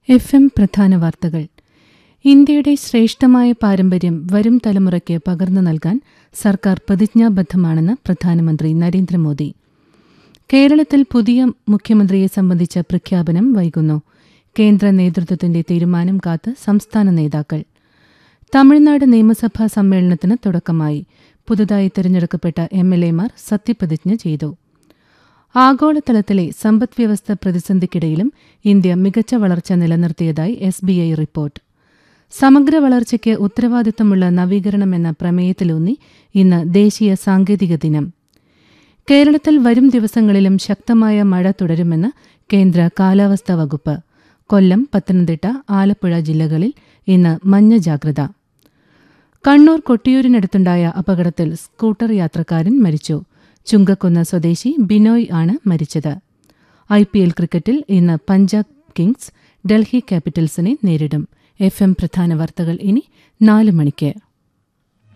F M പ്രധാന വാർത്തകൾ ഇന്ത്യയുടെ ശ്രേഷ്ഠമായ പാരമ്പര്യം വരും തലമുറയ്ക്ക് പകർന്നു നൽകാൻ സർക്കാർ പ്രതിജ്ഞാബദ്ധമാണെന്ന് പ്രധാനമന്ത്രി നരേന്ദ്രമോദി കേരളത്തിൽ പുതിയ മുഖ്യമന്ത്രിയെ സംബന്ധിച്ച പ്രഖ്യാപനം വൈകുന്നു കേന്ദ്ര നേതൃത്വത്തിന്റെ തീരുമാനം കാത്ത് സംസ്ഥാന നേതാക്കൾ തമിഴ്നാട് നിയമസഭാ സമ്മേളനത്തിന് തുടക്കമായി പുതുതായി തിരഞ്ഞെടുക്കപ്പെട്ട എം എൽ എമാർ സത്യപ്രതിജ്ഞ ചെയ്തു ആഗോളതലത്തിലെ സമ്പദ്വ്യവസ്ഥ പ്രതിസന്ധിക്കിടയിലും ഇന്ത്യ മികച്ച വളർച്ച നിലനിർത്തിയതായി എസ് ബി ഐ റിപ്പോർട്ട് സമഗ്ര വളർച്ചയ്ക്ക് ഉത്തരവാദിത്തമുള്ള നവീകരണം എന്ന പ്രമേയത്തിലൂന്നി ഇന്ന് ദേശീയ സാങ്കേതിക ദിനം കേരളത്തിൽ വരും ദിവസങ്ങളിലും ശക്തമായ മഴ തുടരുമെന്ന് കേന്ദ്ര കാലാവസ്ഥാ വകുപ്പ് കൊല്ലം പത്തനംതിട്ട ആലപ്പുഴ ജില്ലകളിൽ ഇന്ന് മഞ്ഞ ജാഗ്രത കണ്ണൂർ കൊട്ടിയൂരിനടുത്തുണ്ടായ അപകടത്തിൽ സ്കൂട്ടർ യാത്രക്കാരൻ മരിച്ചു ചുങ്കക്കുന്ന് സ്വദേശി ബിനോയ് ആണ് മരിച്ചത് ഐ പി എൽ ക്രിക്കറ്റിൽ ഇന്ന് പഞ്ചാബ് കിങ്സ് ഡൽഹി ക്യാപിറ്റൽസിനെ നേരിടും എഫ് എം പ്രധാന വാർത്തകൾ ഇനി നാല് മണിക്ക്